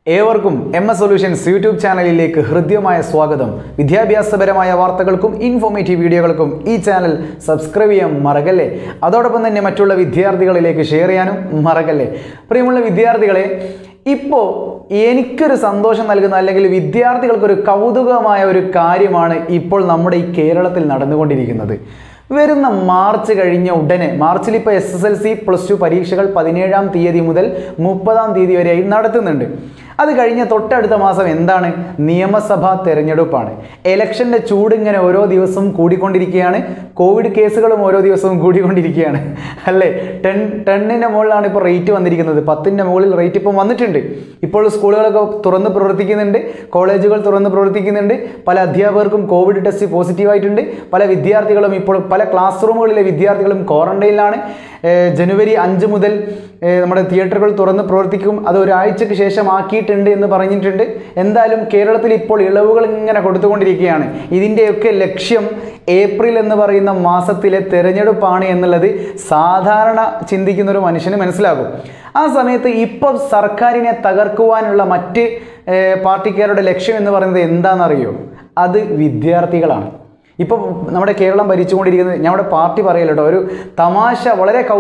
ഏവർക്കും M S solutions YouTube ചാനലിലേക്ക് ഹൃദ്യമായ സ്വാഗതം വിദ്യാഭ്യാസപരമായ വാർത്തകൾക്കും ഇൻഫോർമേറ്റീവ് വീഡിയോകൾക്കും ഈ ചാനൽ സബ്സ്ക്രൈബ് ചെയ്യാൻ മറക്കല്ലേ അതോടൊപ്പം തന്നെ മറ്റുള്ള വിദ്യാർത്ഥികളിലേക്ക് ഷെയർ ചെയ്യാനും മറക്കല്ലേ പ്രിയമുള്ള വിദ്യാർത്ഥികളെ ഇപ്പോൾ എനിക്കൊരു സന്തോഷം നൽകുന്ന അല്ലെങ്കിൽ വിദ്യാർത്ഥികൾക്കൊരു കൗതുകമായ ഒരു കാര്യമാണ് ഇപ്പോൾ നമ്മുടെ ഈ കേരളത്തിൽ നടന്നുകൊണ്ടിരിക്കുന്നത് വരുന്ന മാർച്ച് കഴിഞ്ഞ ഉടനെ മാർച്ചിൽ ഇപ്പോൾ S S L C plus two പരീക്ഷകൾ പതിനേഴാം തീയതി മുതൽ മുപ്പതാം തീയതി വരെയായി നടത്തുന്നുണ്ട് അത് കഴിഞ്ഞ തൊട്ടടുത്ത മാസം എന്താണ് നിയമസഭാ തെരഞ്ഞെടുപ്പാണ് ഇലക്ഷൻ്റെ ചൂട് ഇങ്ങനെ ഓരോ ദിവസവും കൂടിക്കൊണ്ടിരിക്കുകയാണ് കോവിഡ് കേസുകളും ഓരോ ദിവസവും കൂടിക്കൊണ്ടിരിക്കുകയാണ് അല്ലേ ടെൻ ടെന്നിൻ്റെ മുകളിലാണ് ഇപ്പോൾ റേറ്റ് വന്നിരിക്കുന്നത് പത്തിൻ്റെ മുകളിൽ റേറ്റ് ഇപ്പോൾ വന്നിട്ടുണ്ട് ഇപ്പോൾ സ്കൂളുകളൊക്കെ തുറന്ന് പ്രവർത്തിക്കുന്നുണ്ട് കോളേജുകൾ തുറന്ന് പ്രവർത്തിക്കുന്നുണ്ട് പല അധ്യാപകർക്കും കോവിഡ് ടെസ്റ്റ് പോസിറ്റീവായിട്ടുണ്ട് പല വിദ്യാർത്ഥികളും ഇപ്പോൾ പല ക്ലാസ് റൂമുകളിലെ വിദ്യാർത്ഥികളും ക്വാറന്റൈനിലാണ് ഏഹ് ജനുവരി അഞ്ച് മുതൽ ഏഹ് നമ്മുടെ തിയേറ്ററുകൾ തുറന്ന് പ്രവർത്തിക്കും അത് ഒരാഴ്ചയ്ക്ക് ശേഷം ആക്കിയിട്ടുണ്ട് എന്ന് പറഞ്ഞിട്ടുണ്ട് എന്തായാലും കേരളത്തിൽ ഇപ്പോൾ ഇളവുകൾ ഇങ്ങനെ കൊടുത്തുകൊണ്ടിരിക്കുകയാണ് ഇതിൻ്റെയൊക്കെ ലക്ഷ്യം ഏപ്രിൽ എന്ന് പറയുന്ന മാസത്തിലെ തെരഞ്ഞെടുപ്പാണ് എന്നുള്ളത് സാധാരണ ചിന്തിക്കുന്ന ഒരു മനുഷ്യന് മനസ്സിലാകും ആ സമയത്ത് ഇപ്പോൾ സർക്കാരിനെ തകർക്കുവാനുള്ള മറ്റ് ഏഹ് പാർട്ടിക്കാരുടെ ലക്ഷ്യം എന്ന് പറയുന്നത് എന്താണെന്നറിയോ അത് വിദ്യാർത്ഥികളാണ് ഇപ്പോൾ നമ്മുടെ കേരളം ഭരിച്ചുകൊണ്ടിരിക്കുന്നത് ഞങ്ങളുടെ പാർട്ടി പറയല്ലോ കേട്ടോ ഒരു തമാശ വളരെ കൗ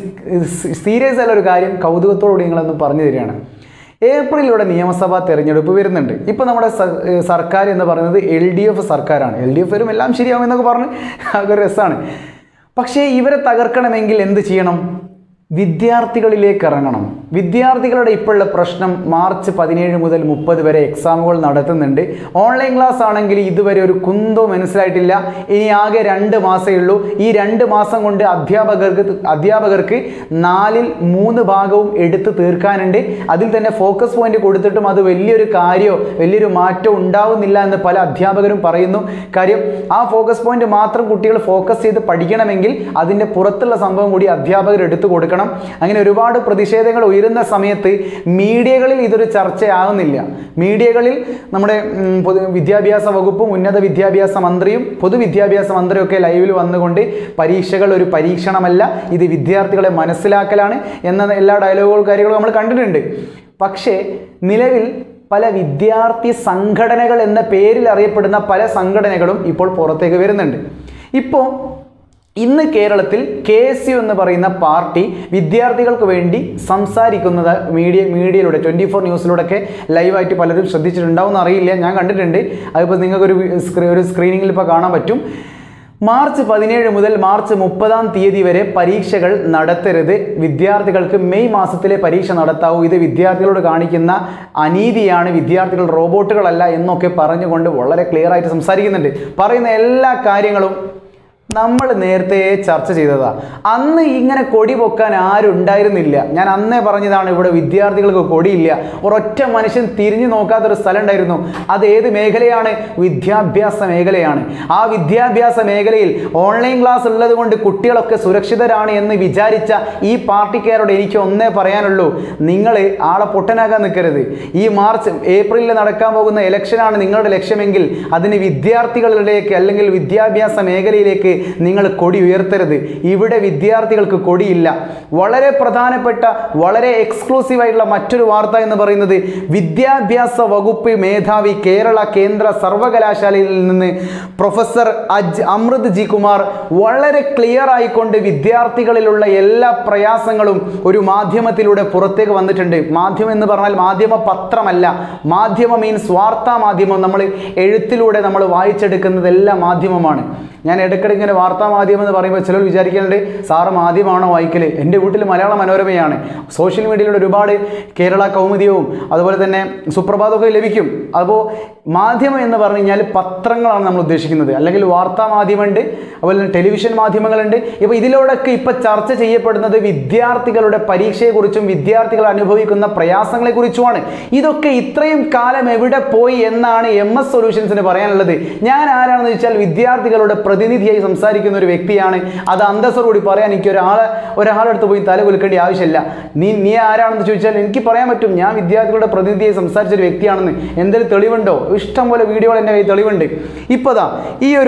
സീരിയസ് ആയുള്ള ഒരു കാര്യം കൗതുകത്തോടുകൂടി നിങ്ങളൊന്ന് പറഞ്ഞു തരികയാണ് ഏപ്രിലൂടെ നിയമസഭാ തെരഞ്ഞെടുപ്പ് വരുന്നുണ്ട് ഇപ്പോൾ നമ്മുടെ സ- ഏഹ് സർക്കാർ എന്ന് പറയുന്നത് എൽ ഡി എഫ് സർക്കാരാണ് എൽ ഡി എഫ് വരും എല്ലാം ശരിയാവും എന്നൊക്കെ പറഞ്ഞ് അതൊക്കെ രസമാണ് പക്ഷേ ഇവരെ തകർക്കണമെങ്കിൽ എന്ത് ചെയ്യണം വിദ്യാർത്ഥികളിലേക്ക് ഇറങ്ങണം വിദ്യാർത്ഥികളുടെ ഇപ്പോഴുള്ള പ്രശ്നം മാർച്ച് പതിനേഴ് മുതൽ മുപ്പത് വരെ എക്സാമുകൾ നടത്തുന്നുണ്ട് ഓൺലൈൻ ക്ലാസ് ആണെങ്കിൽ ഇതുവരെ ഒരു കുന്തോ മനസ്സിലായിട്ടില്ല ഇനി ആകെ രണ്ട് മാസമേ ഉള്ളൂ ഈ രണ്ട് മാസം കൊണ്ട് അധ്യാപകർക്ക് അധ്യാപകർക്ക് നാലിൽ മൂന്ന് ഭാഗവും എടുത്ത് തീർക്കാനുണ്ട് അതിൽ തന്നെ ഫോക്കസ് പോയിന്റ് കൊടുത്തിട്ടും അത് വലിയൊരു കാര്യമോ വലിയൊരു മാറ്റം ഉണ്ടാവുന്നില്ല എന്ന് പല അധ്യാപകരും പറയുന്നു കാര്യം ആ ഫോക്കസ് പോയിന്റ് മാത്രം കുട്ടികൾ ഫോക്കസ് ചെയ്ത് പഠിക്കണമെങ്കിൽ അതിൻ്റെ പുറത്തുള്ള സംഭവം കൂടി അധ്യാപകർ എടുത്തു കൊടുക്കണം അങ്ങനെ ഒരുപാട് പ്രതിഷേധങ്ങൾ ഉയരുന്ന സമയത്ത് മീഡിയകളിൽ ഇതൊരു ചർച്ചയാകുന്നില്ല മീഡിയകളിൽ നമ്മുടെ ഉം, പൊതു വിദ്യാഭ്യാസ വകുപ്പും ഉന്നത വിദ്യാഭ്യാസ മന്ത്രിയും പൊതുവിദ്യാഭ്യാസ മന്ത്രിയും ഒക്കെ ലൈവിൽ വന്നുകൊണ്ട് പരീക്ഷകൾ ഒരു പരീക്ഷണമല്ല ഇത് വിദ്യാർത്ഥികളെ മനസ്സിലാക്കലാണ് എന്ന എല്ലാ ഡയലോഗുകളും കാര്യങ്ങളും നമ്മൾ കണ്ടിട്ടുണ്ട് പക്ഷേ നിലവിൽ പല വിദ്യാർത്ഥി സംഘടനകൾ എന്ന പേരിൽ അറിയപ്പെടുന്ന പല സംഘടനകളും ഇപ്പോൾ പുറത്തേക്ക് വരുന്നുണ്ട് ഇപ്പോൾ ഇന്ന് കേരളത്തിൽ കെ എസ് യു എന്ന് പറയുന്ന പാർട്ടി വിദ്യാർത്ഥികൾക്ക് വേണ്ടി സംസാരിക്കുന്നത് മീഡിയ മീഡിയയിലൂടെ ട്വൻറ്റി ഫോർ ന്യൂസിലൂടെയൊക്കെ ലൈവായിട്ട് പലരും ശ്രദ്ധിച്ചിട്ടുണ്ടാവും അറിയില്ല ഞാൻ കണ്ടിട്ടുണ്ട് അതിപ്പോൾ നിങ്ങൾക്കൊരു വി- സ്ക്രീ- ഒരു സ്ക്രീനിങ്ങിൽ ഇപ്പോൾ കാണാൻ പറ്റും മാർച്ച് പതിനേഴ് മുതൽ മാർച്ച് മുപ്പതാം തീയതി വരെ പരീക്ഷകൾ നടത്തരുത് വിദ്യാർത്ഥികൾക്ക് മെയ് മാസത്തിലെ പരീക്ഷ നടത്താവൂ ഇത് വിദ്യാർത്ഥികളോട് കാണിക്കുന്ന അനീതിയാണ് വിദ്യാർത്ഥികൾ റോബോട്ടുകളല്ല എന്നൊക്കെ പറഞ്ഞുകൊണ്ട് വളരെ ക്ലിയർ ആയിട്ട് സംസാരിക്കുന്നുണ്ട് പറയുന്ന എല്ലാ കാര്യങ്ങളും നമ്മൾ നേരത്തെ ചർച്ച ചെയ്തതാ അന്ന് ഇങ്ങനെ കൊടി പൊക്കാൻ ആരും ഉണ്ടായിരുന്നില്ല ഞാൻ അന്നേ പറഞ്ഞതാണ് ഇവിടെ വിദ്യാർത്ഥികൾക്ക് കൊടിയില്ല ഒരൊറ്റ മനുഷ്യൻ തിരിഞ്ഞു നോക്കാത്തൊരു സ്ഥലം ഉണ്ടായിരുന്നു അത് ഏത് മേഖലയാണ് വിദ്യാഭ്യാസ മേഖലയാണ് ആ വിദ്യാഭ്യാസ മേഖലയിൽ ഓൺലൈൻ ക്ലാസ് ഉള്ളത് കൊണ്ട് കുട്ടികളൊക്കെ സുരക്ഷിതരാണ് എന്ന് വിചാരിച്ച ഈ പാർട്ടിക്കാരോട് എനിക്ക് ഒന്നേ പറയാനുള്ളൂ നിങ്ങൾ ആളെ പൊട്ടനാക്കാൻ നിൽക്കരുത് ഈ മാർച്ച് ഏപ്രിലിൽ നടക്കാൻ പോകുന്ന ഇലക്ഷനാണ് നിങ്ങളുടെ ലക്ഷ്യമെങ്കിൽ അതിന് വിദ്യാർത്ഥികളിലേക്ക് അല്ലെങ്കിൽ വിദ്യാഭ്യാസ മേഖലയിലേക്ക് നിങ്ങൾ കൊടി ഉയർത്തരുത് ഇവിടെ വിദ്യാർത്ഥികൾക്ക് കൊടിയില്ല വളരെ പ്രധാനപ്പെട്ട വളരെ എക്സ്ക്ലൂസീവ് ആയിട്ടുള്ള മറ്റൊരു വാർത്ത എന്ന് പറയുന്നത് വിദ്യാഭ്യാസ വകുപ്പ് മേധാവി കേരള കേന്ദ്ര സർവകലാശാലയിൽ നിന്ന് പ്രൊഫസർ അജ് അമൃത് ജി കുമാർ വളരെ ക്ലിയർ ആയിക്കൊണ്ട് വിദ്യാർത്ഥികളിലുള്ള എല്ലാ പ്രയാസങ്ങളും ഒരു മാധ്യമത്തിലൂടെ പുറത്തേക്ക് വന്നിട്ടുണ്ട് മാധ്യമം എന്ന് പറഞ്ഞാൽ മാധ്യമ പത്രമല്ല മാധ്യമം മീൻസ് വാർത്താ മാധ്യമം നമ്മൾ എഴുത്തിലൂടെ നമ്മൾ വായിച്ചെടുക്കുന്നതെല്ലാം മാധ്യമമാണ് ഞാൻ ഇടയ്ക്കിടെ ഇങ്ങനെ വാർത്താ മാധ്യമം എന്ന് പറയുമ്പോൾ ചിലർ വിചാരിക്കുന്നുണ്ട് സാറ് മാധ്യമമാണോ വായിക്കല് എൻ്റെ വീട്ടിൽ മലയാള മനോരമയാണ് സോഷ്യൽ മീഡിയയിലൂടെ ഒരുപാട് കേരള കൗമുദിയവും അതുപോലെ തന്നെ സുപ്രഭാതമൊക്കെ ലഭിക്കും അപ്പോൾ മാധ്യമം എന്ന് പറഞ്ഞു കഴിഞ്ഞാൽ പത്രങ്ങളാണ് നമ്മൾ ഉദ്ദേശിക്കുന്നത് അല്ലെങ്കിൽ വാർത്താ മാധ്യമമുണ്ട് അതുപോലെ തന്നെ ടെലിവിഷൻ മാധ്യമങ്ങളുണ്ട് ഇപ്പോൾ ഇതിലൂടെയൊക്കെ ഇപ്പോൾ ചർച്ച ചെയ്യപ്പെടുന്നത് വിദ്യാർത്ഥികളുടെ പരീക്ഷയെക്കുറിച്ചും വിദ്യാർത്ഥികൾ അനുഭവിക്കുന്ന പ്രയാസങ്ങളെക്കുറിച്ചുമാണ് ഇതൊക്കെ ഇത്രയും കാലം എവിടെ പോയി എന്നാണ് എം എസ് സൊല്യൂഷൻസിന് പറയാനുള്ളത് ഞാൻ ആരാണെന്ന് വെച്ചാൽ വിദ്യാർത്ഥികളുടെ പ്രതിനിധിയായി സംസാരിക്കുന്ന ഒരു വ്യക്തിയാണ് അത് അന്തസ്സോടുകൂടി പറയാൻ എനിക്ക് ഒരാളെ ഒരാളെടുത്ത് പോയി തല കുലുക്കേണ്ട ആവശ്യമില്ല നീ നീ ആരാണെന്ന് ചോദിച്ചാൽ എനിക്ക് പറയാൻ പറ്റും ഞാൻ വിദ്യാർത്ഥികളുടെ പ്രതിനിധിയായി സംസാരിച്ച ഒരു വ്യക്തിയാണെന്ന് എന്തെങ്കിലും തെളിവുണ്ടോ ഇഷ്ടം പോലെ വീഡിയോകൾ എൻ്റെ കയ്യിൽ തെളിവുണ്ട് ഇപ്പോതാ ഈ ഒരു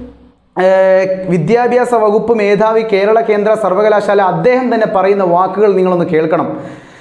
ഏഹ്, വിദ്യാഭ്യാസ വകുപ്പ് മേധാവി കേരള കേന്ദ്ര സർവകലാശാല അദ്ദേഹം തന്നെ പറയുന്ന വാക്കുകൾ നിങ്ങളൊന്ന് കേൾക്കണം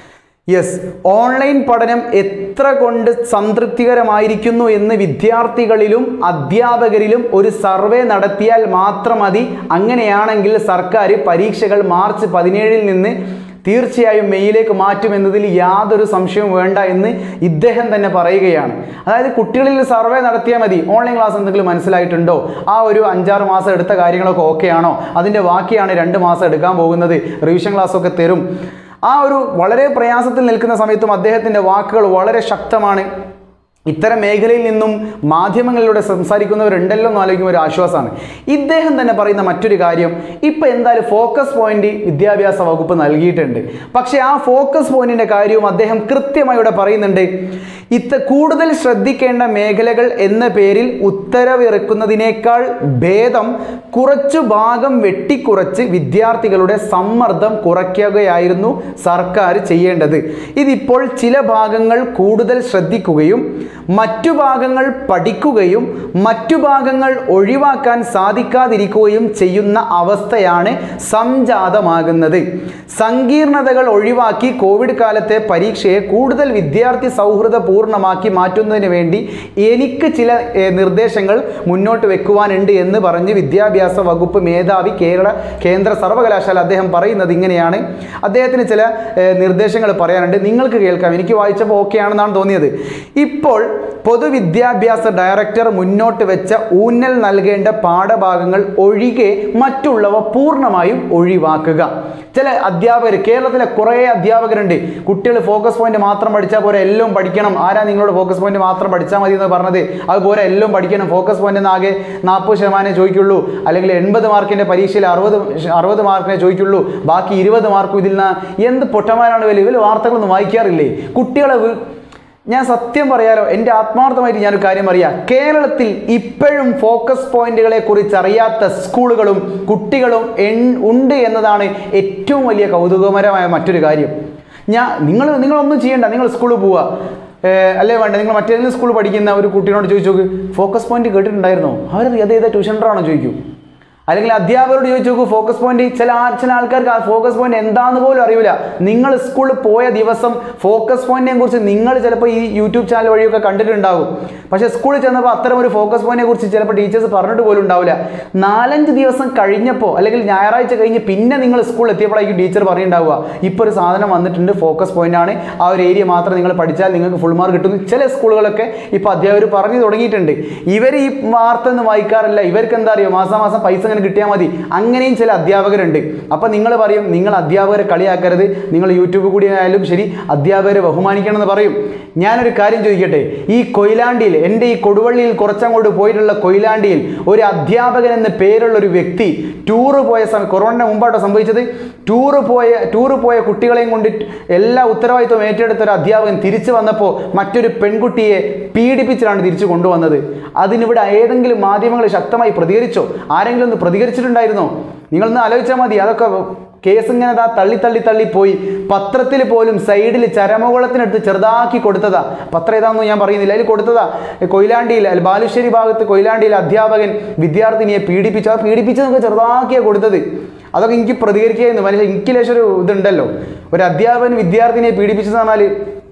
യെസ് ഓൺലൈൻ പഠനം എത്ര കൊണ്ട് സംതൃപ്തികരമായിരിക്കുന്നു എന്ന് വിദ്യാർത്ഥികളിലും അധ്യാപകരിലും ഒരു സർവേ നടത്തിയാൽ മാത്രം മതി അങ്ങനെയാണെങ്കിൽ സർക്കാർ പരീക്ഷകൾ മാർച്ച് പതിനേഴിൽ നിന്ന് തീർച്ചയായും മെയ്യിലേക്ക് മാറ്റുമെന്നതിൽ യാതൊരു സംശയവും വേണ്ട എന്ന് ഇദ്ദേഹം തന്നെ പറയുകയാണ് അതായത് കുട്ടികളിൽ സർവേ നടത്തിയാൽ മതി ഓൺലൈൻ ക്ലാസ് എന്തെങ്കിലും മനസ്സിലായിട്ടുണ്ടോ ആ ഒരു അഞ്ചാറ് മാസം എടുത്ത കാര്യങ്ങളൊക്കെ ഓക്കെ ആണോ അതിൻ്റെ ബാക്കിയാണ് രണ്ട് മാസം എടുക്കാൻ പോകുന്നത് റിവിഷൻ ക്ലാസ്സൊക്കെ തരും ആ ഒരു വളരെ പ്രയാസത്തിൽ നിൽക്കുന്ന സമയത്തും അദ്ദേഹത്തിൻ്റെ വാക്കുകൾ വളരെ ശക്തമാണ് ഇത്തരം മേഖലയിൽ നിന്നും മാധ്യമങ്ങളിലൂടെ സംസാരിക്കുന്നവരുണ്ടല്ലോ എന്ന് ആലോചിക്കുമ്പോൾ ഒരു ആശ്വാസമാണ് ഇദ്ദേഹം തന്നെ പറയുന്ന മറ്റൊരു കാര്യം ഇപ്പം എന്തായാലും ഫോക്കസ് പോയിന്റ് വിദ്യാഭ്യാസ വകുപ്പ് നൽകിയിട്ടുണ്ട് പക്ഷേ ആ ഫോക്കസ് പോയിന്റിൻ്റെ കാര്യവും അദ്ദേഹം കൃത്യമായി ഇവിടെ പറയുന്നുണ്ട് ഇത്ത കൂടുതൽ ശ്രദ്ധിക്കേണ്ട മേഖലകൾ എന്ന പേരിൽ ഉത്തരവിറക്കുന്നതിനേക്കാൾ ഭേദം കുറച്ചു ഭാഗം വെട്ടിക്കുറച്ച് വിദ്യാർത്ഥികളുടെ സമ്മർദ്ദം കുറയ്ക്കുകയായിരുന്നു സർക്കാർ ചെയ്യേണ്ടത് ഇതിപ്പോൾ ചില ഭാഗങ്ങൾ കൂടുതൽ ശ്രദ്ധിക്കുകയും മറ്റു ഭാഗങ്ങൾ പഠിക്കുകയും മറ്റു ഭാഗങ്ങൾ ഒഴിവാക്കാൻ സാധിക്കാതിരിക്കുകയും ചെയ്യുന്ന അവസ്ഥയാണ് സംജാതമാകുന്നത് സങ്കീർണതകൾ ഒഴിവാക്കി കോവിഡ് കാലത്തെ പരീക്ഷയെ കൂടുതൽ വിദ്യാർത്ഥി സൗഹൃദപൂർണ്ണമാക്കി മാറ്റുന്നതിന് വേണ്ടി എനിക്ക് ചില ഏർ, നിർദ്ദേശങ്ങൾ മുന്നോട്ട് വെക്കുവാനുണ്ട് എന്ന് പറഞ്ഞ് വിദ്യാഭ്യാസ വകുപ്പ് മേധാവി കേരള കേന്ദ്ര സർവകലാശാല അദ്ദേഹം പറയുന്നത് ഇങ്ങനെയാണ് അദ്ദേഹത്തിന് ചില ഏർ, നിർദ്ദേശങ്ങൾ പറയാനുണ്ട് നിങ്ങൾക്ക് കേൾക്കാം എനിക്ക് വായിച്ചപ്പോൾ ഓക്കെ ആണെന്നാണ് തോന്നിയത് ഇപ്പോൾ പൊതുവിദ്യാഭ്യാസ ഡയറക്ടർ മുന്നോട്ട് വെച്ച ഊന്നൽ നൽകേണ്ട പാഠഭാഗങ്ങൾ ഒഴികെ മറ്റുള്ളവ പൂർണ്ണമായും ഒഴിവാക്കുക ചില അധ്യാപകർ കേരളത്തിലെ കുറേ അധ്യാപകരുണ്ട് കുട്ടികൾ ഫോക്കസ് പോയിന്റ് മാത്രം പഠിച്ചാൽ പോരെ എല്ലാം പഠിക്കണം ആരാ നിങ്ങളോട് ഫോക്കസ് പോയിന്റ് മാത്രം പഠിച്ചാൽ മതി എന്ന് പറഞ്ഞത് അതുപോലെ എല്ലാം പഠിക്കണം ഫോക്കസ് പോയിന്റ് ആകെ നാൽപ്പത് ശതമാനം ചോദിക്കുള്ളൂ അല്ലെങ്കിൽ എൺപത് മാർക്കിന്റെ പരീക്ഷയിൽ അറുപത് അറുപത് മാർക്കിനെ ചോദിക്കുള്ളൂ ബാക്കി ഇരുപത് മാർക്കും ഇതിൽ നിന്ന് എന്ത് പൊട്ടന്മാരാണ് വലിയ വലിയ വാർത്തകളൊന്നും വായിക്കാറില്ലേ കുട്ടികളെ വി- ഞാൻ സത്യം പറയാലോ എൻ്റെ ആത്മാർത്ഥമായിട്ട് ഞാനൊരു കാര്യം അറിയാം കേരളത്തിൽ ഇപ്പോഴും ഫോക്കസ് പോയിന്റുകളെ കുറിച്ച് അറിയാത്ത സ്കൂളുകളും കുട്ടികളും എൺ- ഉണ്ട് എന്നതാണ് ഏറ്റവും വലിയ കൗതുകകരമായ മറ്റൊരു കാര്യം ഞാൻ നിങ്ങൾ നിങ്ങളൊന്നും ചെയ്യണ്ട നിങ്ങൾ സ്കൂളിൽ പോവുക ഏഹ് അല്ലേ വേണ്ട നിങ്ങൾ മറ്റേതെങ്കിലും സ്കൂളിൽ പഠിക്കുന്ന ഒരു കുട്ടീനോട് ചോദിച്ചു നോക്ക് ഫോക്കസ് പോയിന്റ് കേട്ടിട്ടുണ്ടായിരുന്നോ അവർ അത് ഏതാ ട്യൂഷൻ സെൻ്ററാണോ ചോദിക്കും അല്ലെങ്കിൽ അധ്യാപകരോട് ചോദിച്ചു നോക്കൂ ഫോക്കസ് പോയിന്റ് ചില ആ- ചില ആൾക്കാർക്ക് ആ ഫോക്കസ് പോയിന്റ് എന്താന്ന് പോലും അറിയില്ല നിങ്ങൾ സ്കൂളിൽ പോയ ദിവസം ഫോക്കസ് പോയിന്റിനെ കുറിച്ച് നിങ്ങൾ ചിലപ്പോൾ ഈ യൂട്യൂബ് ചാനൽ വഴിയൊക്കെ കണ്ടിട്ടുണ്ടാകും പക്ഷേ സ്കൂളിൽ ചെന്നപ്പോൾ അത്തരം ഒരു ഫോക്കസ് പോയിന്റിനെ കുറിച്ച് ചിലപ്പോൾ ടീച്ചേഴ്സ് പറഞ്ഞിട്ട് പോലും ഉണ്ടാവില്ല നാലഞ്ച് ദിവസം കഴിഞ്ഞപ്പോൾ അല്ലെങ്കിൽ ഞായറാഴ്ച കഴിഞ്ഞ് പിന്നെ നിങ്ങൾ സ്കൂളിൽ എത്തിയപ്പോഴായിരിക്കും ടീച്ചർ പറയുണ്ടാവുക ഇപ്പോൾ ഒരു സാധനം വന്നിട്ടുണ്ട് ഫോക്കസ് പോയിന്റ് ആണ് ആ ഒരു ഏരിയ മാത്രം നിങ്ങൾ പഠിച്ചാൽ നിങ്ങൾക്ക് ഫുൾ മാർക്ക് കിട്ടുന്നു ചില സ്കൂളുകളൊക്കെ ഇപ്പോൾ അധ്യാപകർ പറഞ്ഞു തുടങ്ങിയിട്ടുണ്ട് ഇവർ ഈ വാർത്ത ഒന്നും വായിക്കാറില്ല ഇവർക്ക് എന്താ അറിയോ മാസം മാസം പൈസ ഇങ്ങനെ കിട്ടിയാൽ മതി അങ്ങനെയും ചില അധ്യാപകരുണ്ട് അപ്പം നിങ്ങൾ പറയും നിങ്ങൾ അധ്യാപകരെ കളിയാക്കരുത് നിങ്ങൾ യൂട്യൂബ് കൂടി ആയാലും ശരി അധ്യാപകരെ ബഹുമാനിക്കണം എന്ന് പറയും ഞാനൊരു കാര്യം ചോദിക്കട്ടെ ഈ കൊയിലാണ്ടിയിൽ എൻ്റെ ഈ കൊടുവള്ളിയിൽ കുറച്ചങ്ങോട്ട് പോയിട്ടുള്ള കൊയിലാണ്ടിയിൽ ഒരു അധ്യാപകൻ എന്ന പേരുള്ള ഒരു വ്യക്തി ടൂറ് പോയ സമയം കൊറോണയുടെ മുമ്പാട്ടോ സംഭവിച്ചത് ടൂറ് പോയ ടൂറ് പോയ കുട്ടികളെയും കൊണ്ട് എല്ലാ ഉത്തരവാദിത്വം ഏറ്റെടുത്ത ഒരു അധ്യാപകൻ തിരിച്ചു വന്നപ്പോൾ മറ്റൊരു പെൺകുട്ടിയെ പീഡിപ്പിച്ചിട്ടാണ് തിരിച്ചു കൊണ്ടുവന്നത് അതിനിവിടെ ഏതെങ്കിലും മാധ്യമങ്ങൾ ശക്തമായി പ്രതികരിച്ചോ ആരെങ്കിലും ഒന്ന് പ്രതികരിച്ചിട്ടുണ്ടായിരുന്നോ നിങ്ങളൊന്ന് ആലോചിച്ചാൽ മതി അതൊക്കെ കേസ് ഇങ്ങനെ ദാ തള്ളി തള്ളി തള്ളി പോയി പത്രത്തിൽ പോലും സൈഡിൽ ചരമകുളത്തിനടുത്ത് ചെറുതാക്കി കൊടുത്തതാ പത്രം ഏതാണെന്ന് ഞാൻ പറയുന്നില്ല അതിൽ കൊടുത്തതാ കൊയിലാണ്ടിയിൽ അല്ല, ബാലുശ്ശേരി ഭാഗത്ത് കൊയിലാണ്ടിയിൽ അധ്യാപകൻ വിദ്യാർത്ഥിനിയെ പീഡിപ്പിച്ചു ആ പീഡിപ്പിച്ചതൊക്കെ ചെറുതാക്കിയാണ് കൊടുത്തത് അതൊക്കെ എനിക്ക് പ്രതികരിക്കുകയായിരുന്നു മനുഷ്യ എനിക്ക് ലേശം ഒരു ഇതുണ്ടല്ലോ ഒരു അധ്യാപകൻ വിദ്യാർത്ഥിനിയെ പീഡിപ്പിച്ചെന്ന് പറഞ്ഞാൽ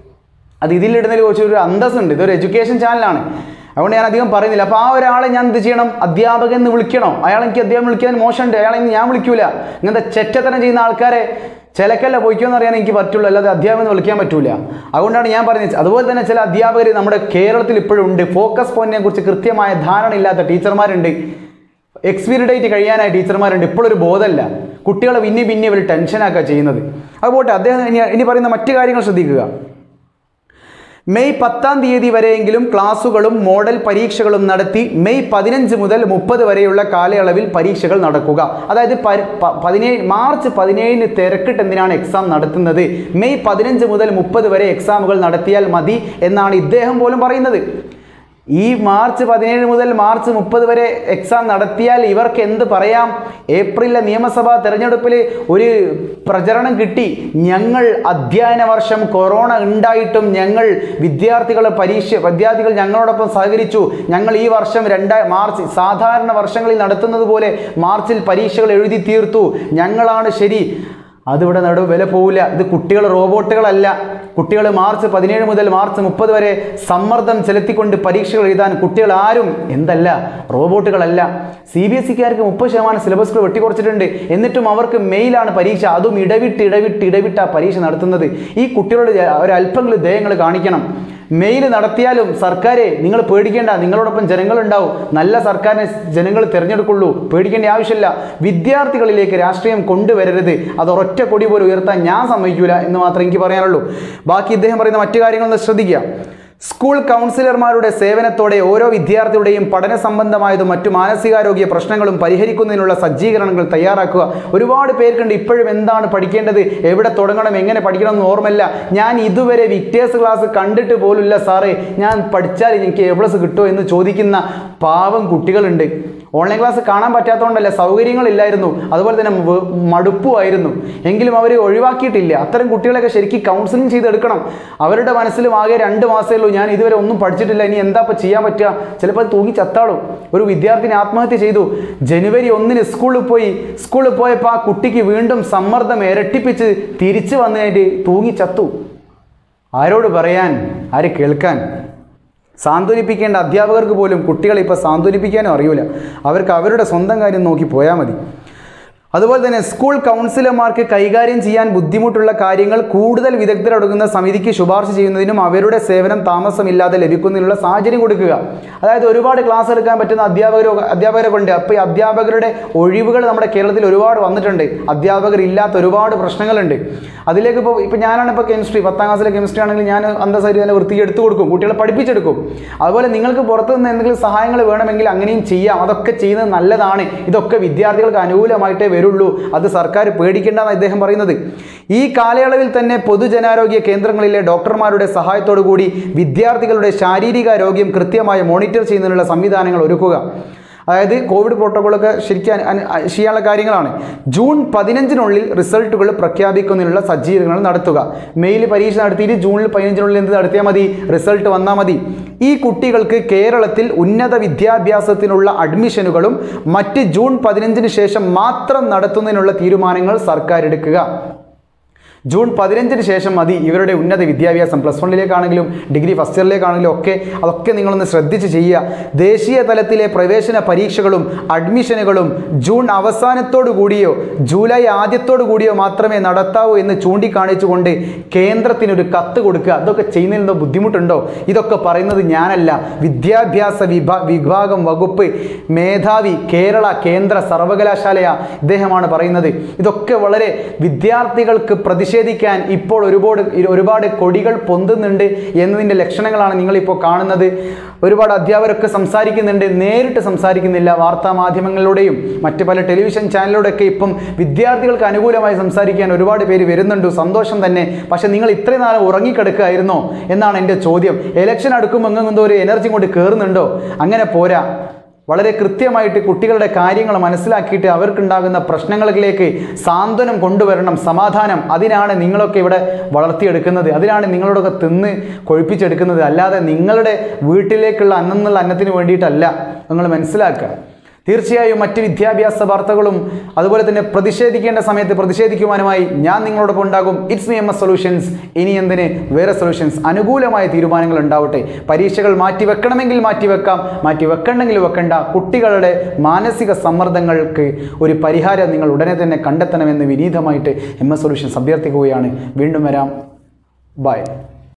അത് ഇതിലിടുന്നതിൽ കുറച്ച് ഒരു അന്തസ്സുണ്ട് ഇതൊരു എഡ്യൂക്കേഷൻ ചാനലാണ് അതുകൊണ്ട് ഞാൻ അധികം പറയുന്നില്ല അപ്പോൾ ആ ഒരാളെ ഞാൻ എന്ത് ചെയ്യണം അധ്യാപകൻ എന്ന് വിളിക്കണോ അയാൾ എനിക്ക് അധ്യാപകൻ വിളിക്കാൻ മോശമുണ്ട് അയാളെ ഇന്ന് ഞാൻ വിളിക്കൂല ഇങ്ങനത്തെ ചെറ്റത്തനം ചെയ്യുന്ന ആൾക്കാരെ ചിലക്കല്ല പൊയ്ക്കുമെന്ന് അറിയാൻ എനിക്ക് പറ്റുള്ളൂ അല്ലാതെ അധ്യാപകൻ എന്ന് വിളിക്കാൻ പറ്റൂല അതുകൊണ്ടാണ് ഞാൻ പറയുന്നത് അതുപോലെ തന്നെ ചില അധ്യാപകർ നമ്മുടെ കേരളത്തിൽ ഇപ്പോഴും ഉണ്ട് ഫോക്കസ് പോയിന്റിനെ കുറിച്ച് കൃത്യമായ ധാരണ ഇല്ലാത്ത ടീച്ചർമാരുണ്ട് എക്സ്പയറി ഡേറ്റ് കഴിയാനായ ടീച്ചർമാരുണ്ട് ഇപ്പോഴൊരു ബോധമല്ല കുട്ടികളെ പിന്നെ പിന്നെ ഇവർ ടെൻഷനാക്കുക ചെയ്യുന്നത് അതുപോട്ടെ അദ്ദേഹം ഇനി ഇനി പറയുന്ന മറ്റു കാര്യങ്ങൾ ശ്രദ്ധിക്കുക മെയ് പത്താം തീയതി വരെയെങ്കിലും ക്ലാസുകളും മോഡൽ പരീക്ഷകളും നടത്തി മെയ് പതിനഞ്ച് മുതൽ മുപ്പത് വരെയുള്ള കാലയളവിൽ പരീക്ഷകൾ നടക്കുക അതായത് പരി- പ- പതിനേഴ് മാർച്ച് പതിനേഴിന് തിരക്കിട്ട് എന്തിനാണ് എക്സാം നടത്തുന്നത് മെയ് പതിനഞ്ച് മുതൽ മുപ്പത് വരെ എക്സാമുകൾ നടത്തിയാൽ മതി എന്നാണ് ഇദ്ദേഹം പോലും പറയുന്നത് ഈ മാർച്ച് പതിനേഴ് മുതൽ മാർച്ച് മുപ്പത് വരെ എക്സാം നടത്തിയാൽ ഇവർക്ക് എന്ത് പറയാം ഏപ്രിലിലെ നിയമസഭാ തെരഞ്ഞെടുപ്പിൽ ഒരു പ്രചരണം കിട്ടി ഞങ്ങൾ അധ്യയന വർഷം കൊറോണ ഉണ്ടായിട്ടും ഞങ്ങൾ വിദ്യാർത്ഥികളെ പരീക്ഷ വിദ്യാർത്ഥികൾ ഞങ്ങളോടൊപ്പം സഹകരിച്ചു ഞങ്ങൾ ഈ വർഷം രണ്ടാ മാർച്ച് സാധാരണ വർഷങ്ങളിൽ നടത്തുന്നത് പോലെ മാർച്ചിൽ പരീക്ഷകൾ എഴുതി തീർത്തു ഞങ്ങളാണ് ശരി അതിവിടെ നടുവ് വില പോവില്ല ഇത് കുട്ടികൾ റോബോട്ടുകളല്ല കുട്ടികൾ മാർച്ച് പതിനേഴ് മുതൽ മാർച്ച് മുപ്പത് വരെ സമ്മർദ്ദം ചെലുത്തിക്കൊണ്ട് പരീക്ഷകൾ എഴുതാൻ കുട്ടികൾ ആരും എന്തല്ല റോബോട്ടുകളല്ല സി ബി എസ് സിക്കാർക്ക് മുപ്പത് ശതമാനം സിലബസുകൾ വെട്ടിക്കുറച്ചിട്ടുണ്ട് എന്നിട്ടും അവർക്ക് മെയിലാണ് പരീക്ഷ അതും ഇടവിട്ട് ഇടവിട്ട് ഇടവിട്ട പരീക്ഷ നടത്തുന്നത് ഈ കുട്ടികളോട് ഒരല്പമെങ്കിലും ദയങ്ങൾ കാണിക്കണം മെയിൽ നടത്തിയാലും സർക്കാരെ നിങ്ങൾ പേടിക്കേണ്ട നിങ്ങളോടൊപ്പം ജനങ്ങളുണ്ടാവും നല്ല സർക്കാരിനെ ജനങ്ങൾ തിരഞ്ഞെടുക്കുള്ളൂ പേടിക്കേണ്ട ആവശ്യമില്ല വിദ്യാർത്ഥികളിലേക്ക് രാഷ്ട്രീയം കൊണ്ടുവരരുത് അത് ഒരൊറ്റ കൊടി പോലും ഉയർത്താൻ ഞാൻ സമ്മതിക്കൂല എന്ന് മാത്രമേ എനിക്ക് പറയാനുള്ളൂ ബാക്കി ഇദ്ദേഹം പറയുന്ന മറ്റു കാര്യങ്ങളൊന്ന് ശ്രദ്ധിക്കുക സ്കൂൾ കൗൺസിലർമാരുടെ സേവനത്തോടെ ഓരോ വിദ്യാർത്ഥിയുടെയും പഠന സംബന്ധമായതും മറ്റു മാനസികാരോഗ്യ പ്രശ്നങ്ങളും പരിഹരിക്കുന്നതിനുള്ള സജ്ജീകരണങ്ങൾ തയ്യാറാക്കുക ഒരുപാട് പേർക്കുണ്ട് ഇപ്പോഴും എന്താണ് പഠിക്കേണ്ടത് എവിടെ തുടങ്ങണം എങ്ങനെ പഠിക്കണം എന്ന് ഓർമ്മയില്ല ഞാൻ ഇതുവരെ വിക്ടേഴ്സ് ക്ലാസ് കണ്ടിട്ട് പോലുമില്ല സാറേ ഞാൻ പഠിച്ചാൽ എനിക്ക് എ പ്ലസ് കിട്ടുമോ എന്ന് ചോദിക്കുന്ന പാവം കുട്ടികളുണ്ട് ഓൺലൈൻ ക്ലാസ് കാണാൻ പറ്റാത്തതുകൊണ്ടല്ല സൗകര്യങ്ങളില്ലായിരുന്നു അതുപോലെ തന്നെ വ- മടുപ്പുമായിരുന്നു എങ്കിലും അവർ ഒഴിവാക്കിയിട്ടില്ല അത്തരം കുട്ടികളെയൊക്കെ ശരിക്കും കൗൺസിലിംഗ് ചെയ്തെടുക്കണം അവരുടെ മനസ്സിലും ആകെ രണ്ട് മാസമേ ഉള്ളൂ ഞാൻ ഇതുവരെ ഒന്നും പഠിച്ചിട്ടില്ല ഇനി എന്താ ഇപ്പം ചെയ്യാൻ പറ്റുക ചിലപ്പോൾ അത് തൂങ്ങി ചത്താളും ഒരു വിദ്യാർത്ഥിനി ആത്മഹത്യ ചെയ്തു ജനുവരി ഒന്നിന് സ്കൂളിൽ പോയി സ്കൂളിൽ പോയപ്പോൾ ആ കുട്ടിക്ക് വീണ്ടും സമ്മർദ്ദം ഇരട്ടിപ്പിച്ച് തിരിച്ചു വന്നതിനായിട്ട് തൂങ്ങി ചത്തു ആരോട് പറയാൻ ആര് കേൾക്കാൻ സാന്ത്വനിപ്പിക്കേണ്ട അധ്യാപകർക്ക് പോലും കുട്ടികളെ ഇപ്പോൾ സാന്ത്വനിപ്പിക്കാനും അറിയില്ല അവർക്ക് അവരുടെ സ്വന്തം കാര്യം നോക്കി പോയാൽ മതി അതുപോലെ തന്നെ സ്കൂൾ കൗൺസിലർമാർക്ക് കൈകാര്യം ചെയ്യാൻ ബുദ്ധിമുട്ടുള്ള കാര്യങ്ങൾ കൂടുതൽ വിദഗ്ധരടങ്ങുന്ന സമിതിക്ക് ശുപാർശ ചെയ്യുന്നതിനും അവരുടെ സേവനം താമസമില്ലാതെ ലഭിക്കുന്നതിനുള്ള സാഹചര്യം കൊടുക്കുക അതായത് ഒരുപാട് ക്ലാസ് എടുക്കാൻ പറ്റുന്ന അധ്യാപകരോ അധ്യാപകരൊക്കെ ഉണ്ട് അപ്പോൾ ഈ അധ്യാപകരുടെ ഒഴിവുകൾ നമ്മുടെ കേരളത്തിൽ ഒരുപാട് വന്നിട്ടുണ്ട് അധ്യാപകർ ഇല്ലാത്ത ഒരുപാട് പ്രശ്നങ്ങളുണ്ട് അതിലേക്ക് ഇപ്പോൾ ഇപ്പോൾ ഞാനാണ് ഇപ്പോൾ കെമിസ്ട്രി പത്താം ക്ലാസ്സിലെ കെമിസ്ട്രി ആണെങ്കിൽ ഞാൻ അന്തസാരി തന്നെ വൃത്തിക്ക് എടുത്തു കൊടുക്കും കുട്ടികളെ പഠിപ്പിച്ചെടുക്കും അതുപോലെ നിങ്ങൾക്ക് പുറത്തു നിന്ന് എന്തെങ്കിലും സഹായങ്ങൾ വേണമെങ്കിൽ അങ്ങനെയും ചെയ്യാം അതൊക്കെ ചെയ്യുന്നത് നല്ലതാണ് ഇതൊക്കെ വിദ്യാർത്ഥികൾക്ക് അനുകൂലമായിട്ടേ വരുള്ളൂ അത് സർക്കാർ പേടിക്കേണ്ടെന്നാണ് ഇദ്ദേഹം പറയുന്നത് ഈ കാലയളവിൽ തന്നെ പൊതുജനാരോഗ്യ കേന്ദ്രങ്ങളിലെ ഡോക്ടർമാരുടെ സഹായത്തോടു കൂടി വിദ്യാർത്ഥികളുടെ ശാരീരികാരോഗ്യം കൃത്യമായി മോണിറ്റർ ചെയ്യുന്നതിനുള്ള സംവിധാനങ്ങൾ ഒരുക്കുക അതായത് കോവിഡ് പ്രോട്ടോകോളൊക്കെ ശരിക്കും അനു- അനു- ചെയ്യാനുള്ള കാര്യങ്ങളാണ് ജൂൺ പതിനഞ്ചിനുള്ളിൽ റിസൾട്ടുകൾ പ്രഖ്യാപിക്കുന്നതിനുള്ള സജ്ജീകരണങ്ങൾ നടത്തുക മെയിൽ പരീക്ഷ നടത്തിയിട്ട് ജൂണിൽ പതിനഞ്ചിനുള്ളിൽ എന്ത് നടത്തിയാൽ മതി റിസൾട്ട് വന്നാൽ മതി ഈ കുട്ടികൾക്ക് കേരളത്തിൽ ഉന്നത വിദ്യാഭ്യാസത്തിനുള്ള അഡ്മിഷനുകളും മറ്റ് ജൂൺ പതിനഞ്ചിന് ശേഷം മാത്രം നടത്തുന്നതിനുള്ള തീരുമാനങ്ങൾ സർക്കാർ എടുക്കുക ജൂൺ പതിനഞ്ചിന് ശേഷം മതി ഇവരുടെ ഉന്നത വിദ്യാഭ്യാസം പ്ലസ് വണ്ണിലേക്കാണെങ്കിലും ഡിഗ്രി ഫസ്റ്റ് ഇയറിലേക്കാണെങ്കിലും ഒക്കെ അതൊക്കെ നിങ്ങളൊന്ന് ശ്രദ്ധിച്ച് ചെയ്യുക ദേശീയ തലത്തിലെ പ്രവേശന പരീക്ഷകളും അഡ്മിഷനുകളും ജൂൺ അവസാനത്തോടു കൂടിയോ ജൂലൈ ആദ്യത്തോടു കൂടിയോ മാത്രമേ നടത്താവൂ എന്ന് ചൂണ്ടിക്കാണിച്ചുകൊണ്ട് കേന്ദ്രത്തിനൊരു കത്ത് കൊടുക്കുക അതൊക്കെ ചെയ്യുന്നതിൽ എന്തോ ബുദ്ധിമുട്ടുണ്ടോ ഇതൊക്കെ പറയുന്നത് ഞാനല്ല വിദ്യാഭ്യാസ വിഭാ വിഭാഗം വകുപ്പ് മേധാവി കേരള കേന്ദ്ര സർവകലാശാലയ ഇദ്ദേഹമാണ് പറയുന്നത് ഇതൊക്കെ വളരെ വിദ്യാർത്ഥികൾക്ക് പ്രതിഷേധിക്കാൻ ഇപ്പോൾ ഒരുപാട് ഒരുപാട് കൊടികൾ പൊന്തുന്നുണ്ട് എന്നതിൻ്റെ ലക്ഷണങ്ങളാണ് നിങ്ങളിപ്പോൾ കാണുന്നത് ഒരുപാട് അധ്യാപകരൊക്കെ സംസാരിക്കുന്നുണ്ട് നേരിട്ട് സംസാരിക്കുന്നില്ല വാർത്താ മാധ്യമങ്ങളിലൂടെയും മറ്റ് പല ടെലിവിഷൻ ചാനലിലൂടെയൊക്കെ ഇപ്പം വിദ്യാർത്ഥികൾക്ക് അനുകൂലമായി സംസാരിക്കാൻ ഒരുപാട് പേര് വരുന്നുണ്ട് സന്തോഷം തന്നെ പക്ഷെ നിങ്ങൾ ഇത്രയും നാളെ ഉറങ്ങിക്കിടക്കുകയായിരുന്നോ എന്നാണ് എൻ്റെ ചോദ്യം ഇലക്ഷൻ അടുക്കുമ്പോൾ എങ്ങെന്തോ ഒരു എനർജി കൊണ്ട് കയറുന്നുണ്ടോ അങ്ങനെ പോരാ വളരെ കൃത്യമായിട്ട് കുട്ടികളുടെ കാര്യങ്ങൾ മനസ്സിലാക്കിയിട്ട് അവർക്കുണ്ടാകുന്ന പ്രശ്നങ്ങളിലേക്ക് സാന്ത്വനം കൊണ്ടുവരണം സമാധാനം അതിനാണ് നിങ്ങളൊക്കെ ഇവിടെ വളർത്തിയെടുക്കുന്നത് അതിനാണ് നിങ്ങളോടൊക്കെ തിന്ന് കൊഴിപ്പിച്ചെടുക്കുന്നത് അല്ലാതെ നിങ്ങളുടെ വീട്ടിലേക്കുള്ള അന്നം എന്നുള്ള അന്നത്തിന് വേണ്ടിയിട്ടല്ല നിങ്ങൾ മനസ്സിലാക്കുക തീർച്ചയായും മറ്റ് വിദ്യാഭ്യാസ വാർത്തകളും അതുപോലെ തന്നെ പ്രതിഷേധിക്കേണ്ട സമയത്ത് പ്രതിഷേധിക്കുവാനുമായി ഞാൻ നിങ്ങളോടൊപ്പം ഉണ്ടാകും it's me M S solutions ഇനി എന്തിന് വേറെ സൊല്യൂഷൻസ് അനുകൂലമായ തീരുമാനങ്ങൾ ഉണ്ടാവട്ടെ പരീക്ഷകൾ മാറ്റി വെക്കണമെങ്കിൽ മാറ്റി വെക്കാം മാറ്റി വെക്കണമെങ്കിൽ വെക്കണ്ട കുട്ടികളുടെ മാനസിക സമ്മർദ്ദങ്ങൾക്ക് ഒരു പരിഹാരം നിങ്ങൾ ഉടനെ തന്നെ കണ്ടെത്തണമെന്ന് വിനീതമായിട്ട് എം എസ് സൊല്യൂഷൻസ് അഭ്യർത്ഥിക്കുകയാണ് വീണ്ടും വരാം ബൈ